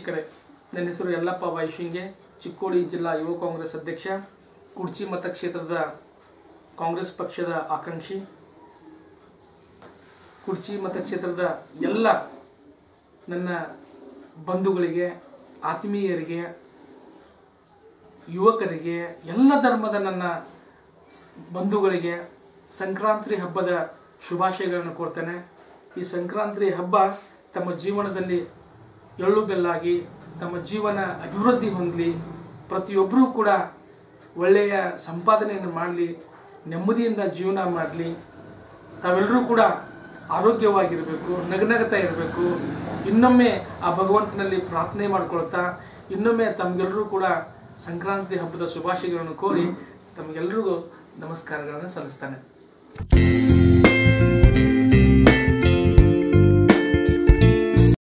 ವೀಕ್ಷಕರೇ ನನ್ನ ಹೆಸರು ಯಲ್ಲಪ್ಪ ವೈಶಿಂಗೆ ಚಿಕ್ಕೋಡಿ ಜಿಲ್ಲಾ ಯುವ ಕಾಂಗ್ರೆಸ್ ಅಧ್ಯಕ್ಷ ಕುಡ್ಚಿ ಮತಕ್ಷೇತ್ರದ ಕಾಂಗ್ರೆಸ್ ಪಕ್ಷದ ಆಕಾಂಕ್ಷಿ ಕುಡ್ಚಿ ಮತಕ್ಷೇತ್ರದ ಎಲ್ಲ ನನ್ನ ಬಂಧುಗಳಿಗೆ ಆತ್ಮೀಯರಿಗೆ ಯುವಕರಿಗೆ ಎಲ್ಲ ಧರ್ಮದ ನನ್ನ ಬಂಧುಗಳಿಗೆ ಸಂಕ್ರಾಂತಿ ಹಬ್ಬದ ಶುಭಾಶಯಗಳನ್ನು ಕೊಡ್ತೇನೆ ಈ ಸಂಕ್ರಾಂತಿ ಹಬ್ಬ ತಮ್ಮ ಜೀವನದಲ್ಲಿ ಎಳ್ಳು ಬೆಲ್ಲಾಗಿ ತಮ್ಮ ಜೀವನ ಅಭಿವೃದ್ಧಿ ಹೊಂದಲಿ ಪ್ರತಿಯೊಬ್ಬರೂ ಕೂಡ ಒಳ್ಳೆಯ ಸಂಪಾದನೆಯನ್ನು ಮಾಡಲಿ ನೆಮ್ಮದಿಯಿಂದ ಜೀವನ ಮಾಡಲಿ ತಾವೆಲ್ಲರೂ ಕೂಡ ಆರೋಗ್ಯವಾಗಿರಬೇಕು ನಗನಗತಾ ಇರಬೇಕು ಇನ್ನೊಮ್ಮೆ ಆ ಭಗವಂತನಲ್ಲಿ ಪ್ರಾರ್ಥನೆ ಮಾಡ್ಕೊಳ್ತಾ ಇನ್ನೊಮ್ಮೆ ತಮಗೆಲ್ಲರೂ ಕೂಡ ಸಂಕ್ರಾಂತಿ ಹಬ್ಬದ ಶುಭಾಶಯಗಳನ್ನು ಕೋರಿ ತಮಗೆಲ್ಲರಿಗೂ ನಮಸ್ಕಾರಗಳನ್ನು ಸಲ್ಲಿಸ್ತಾನೆ